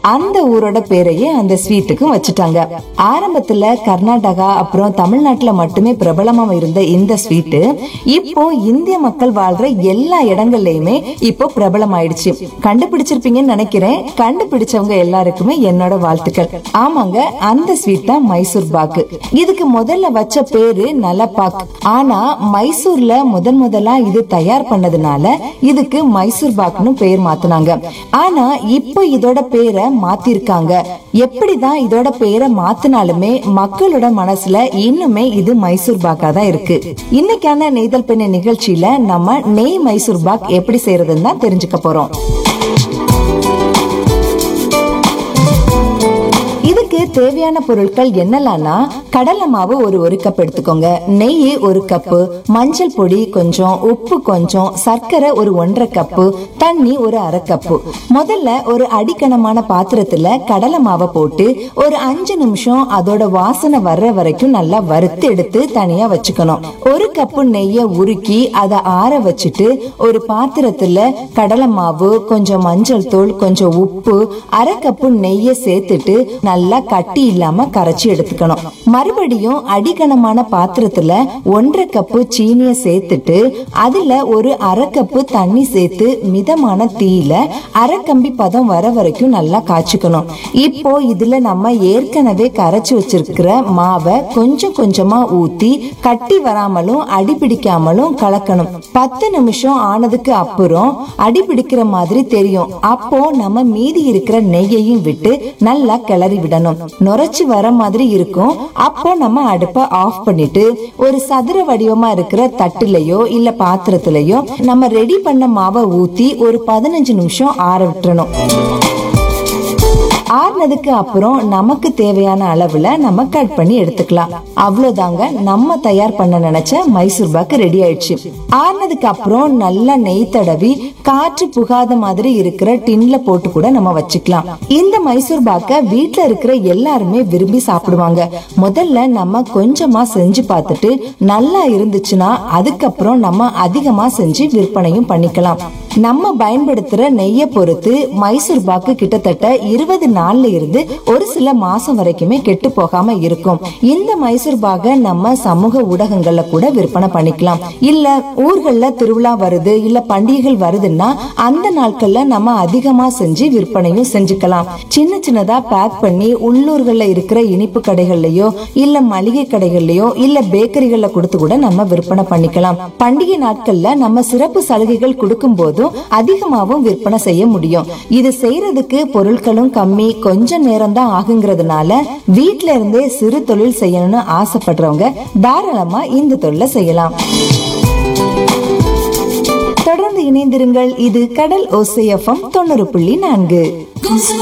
அந்த ஊரோட பேரையே அந்த ஸ்வீட்டுக்கும் வச்சுட்டாங்க ஆரம்பத்துல கர்நாடகா அப்புறம் தமிழ்நாட்டுல மட்டுமே பிரபலமா இருந்த இந்த ஸ்வீட்டு இப்போ இந்திய மக்கள் வாழ்ற எல்லா இடங்கள்லயுமே இப்போ பிரபலம் ஆயிடுச்சு கண்டுபிடிச்சிருப்பீங்கன்னு நினைக்கிறேன் கண்டுபிடிச்சவங்க எல்லாருக்குமே என்னோட வாழ்த்துக்கள் ஆமாங்க அந்த ஸ்வீட் தான் மைசூர் பாக்கு இதுக்கு முதல்ல வச்ச பேரு நலப்பாக் ஆனா மைசூர்ல முதன் முதலா இது தயார் பண்ணதுனால இதுக்கு மைசூர் பாக்னு பேர் மாத்துனாங்க ஆனா இப்போ இதோட பேரை மாத்திருக்காங்க எப்படிதான் இதோட பேரை மாத்தினாலுமே மக்களோட மனசுல இன்னுமே இது மைசூர் பாக்கா தான் இருக்கு இன்னைக்கான நெய்தல் பெண்ணை நிகழ்ச்சியில நம்ம நெய் மைசூர் பாக் எப்படி செய்யறதுன்னு தான் தெரிஞ்சுக்க போறோம் இதுக்கு தேவையான பொருட்கள் என்னலாம்னா கடலை மாவு ஒரு ஒரு கப் எடுத்துக்கோங்க நெய் ஒரு கப்பு மஞ்சள் பொடி கொஞ்சம் உப்பு கொஞ்சம் சர்க்கரை ஒரு ஒன்றரை கப்பு தண்ணி ஒரு அரை கப்பு முதல்ல ஒரு அடிக்கணமான பாத்திரத்துல கடலை மாவை போட்டு ஒரு அஞ்சு நிமிஷம் அதோட வாசனை வர்ற வரைக்கும் நல்லா வறுத்து எடுத்து தனியா வச்சுக்கணும் ஒரு கப்பு நெய்ய உருக்கி அதை ஆற வச்சுட்டு ஒரு பாத்திரத்துல கடலை மாவு கொஞ்சம் மஞ்சள் தூள் கொஞ்சம் உப்பு அரை கப்பு நெய்ய சேர்த்துட்டு நல்லா கட்டி இல்லாம கரைச்சி எடுத்துக்கணும் மறுபடியும் அடிகனமான பாத்திரத்துல ஒன்றரை கப்பு சீனிய சேர்த்துட்டு அதுல ஒரு அரை கப்பு தண்ணி சேர்த்து மிதமான தீயில அரை கம்பி பதம் வர வரைக்கும் நல்லா காய்ச்சிக்கணும் இப்போ இதுல நம்ம ஏற்கனவே கரைச்சு வச்சிருக்கிற மாவை கொஞ்சம் கொஞ்சமா ஊத்தி கட்டி வராமலும் அடி பிடிக்காமலும் கலக்கணும் பத்து நிமிஷம் ஆனதுக்கு அப்புறம் அடி பிடிக்கிற மாதிரி தெரியும் அப்போ நம்ம மீதி இருக்கிற நெய்யையும் விட்டு நல்லா கிளறி விடணும் நுரைச்சு வர மாதிரி இருக்கும் அப்போ நம்ம அடுப்பை ஆஃப் பண்ணிட்டு ஒரு சதுர வடிவமா இருக்கிற தட்டுலயோ இல்ல பாத்திரத்திலயோ நம்ம ரெடி பண்ண மாவை ஊத்தி ஒரு பதினஞ்சு நிமிஷம் ஆற விட்டுறணும் ஆறுனதுக்கு அப்புறம் நமக்கு தேவையான அளவுல நம்ம கட் பண்ணி எடுத்துக்கலாம் அவ்வளவுதாங்க நம்ம தயார் பண்ண நினைச்ச மைசூர் பாக்கு ரெடி ஆயிடுச்சு ஆறுனதுக்கு அப்புறம் நல்லா நெய் தடவி காற்று புகாத மாதிரி இருக்கிற டின்ல போட்டு கூட நம்ம வச்சுக்கலாம் இந்த மைசூர் பாக்க வீட்ல இருக்கிற எல்லாருமே விரும்பி சாப்பிடுவாங்க முதல்ல நம்ம கொஞ்சமா செஞ்சு பார்த்துட்டு நல்லா இருந்துச்சுன்னா அதுக்கப்புறம் நம்ம அதிகமா செஞ்சு விற்பனையும் பண்ணிக்கலாம் நம்ம பயன்படுத்துற நெய்யை பொறுத்து மைசூர் பாக்கு கிட்டத்தட்ட இருபது நாள்ல இருந்து ஒரு சில மாசம் வரைக்குமே கெட்டு போகாம இருக்கும் இந்த மைசூர் பாக நம்ம சமூக ஊடகங்கள்ல கூட விற்பனை பண்ணிக்கலாம் இல்ல ஊர்கள்ல திருவிழா வருது இல்ல பண்டிகைகள் வருதுன்னா அந்த நாட்கள்ல நம்ம அதிகமா செஞ்சு விற்பனையும் செஞ்சுக்கலாம் சின்ன சின்னதா பேக் பண்ணி உள்ளூர்கள்ல இருக்கிற இனிப்பு கடைகள்லயோ இல்ல மளிகை கடைகள்லயோ இல்ல பேக்கரிகள்ல கொடுத்து கூட நம்ம விற்பனை பண்ணிக்கலாம் பண்டிகை நாட்கள்ல நம்ம சிறப்பு சலுகைகள் கொடுக்கும் போதும் அதிகமாவும் விற்பனை செய்ய முடியும் இது செய்யறதுக்கு பொருட்களும் கம்மி கொஞ்ச நேரம் தான் ஆகுங்கிறதுனால வீட்ல இருந்தே சிறு தொழில் செய்யணும்னு ஆசைப்படுறவங்க தாராளமா இந்த தொழிலை செய்யலாம் தொடர்ந்து இணைந்திருங்கள் இது கடல் ஓசையஃபம் தொண்ணூறு புள்ளி நான்கு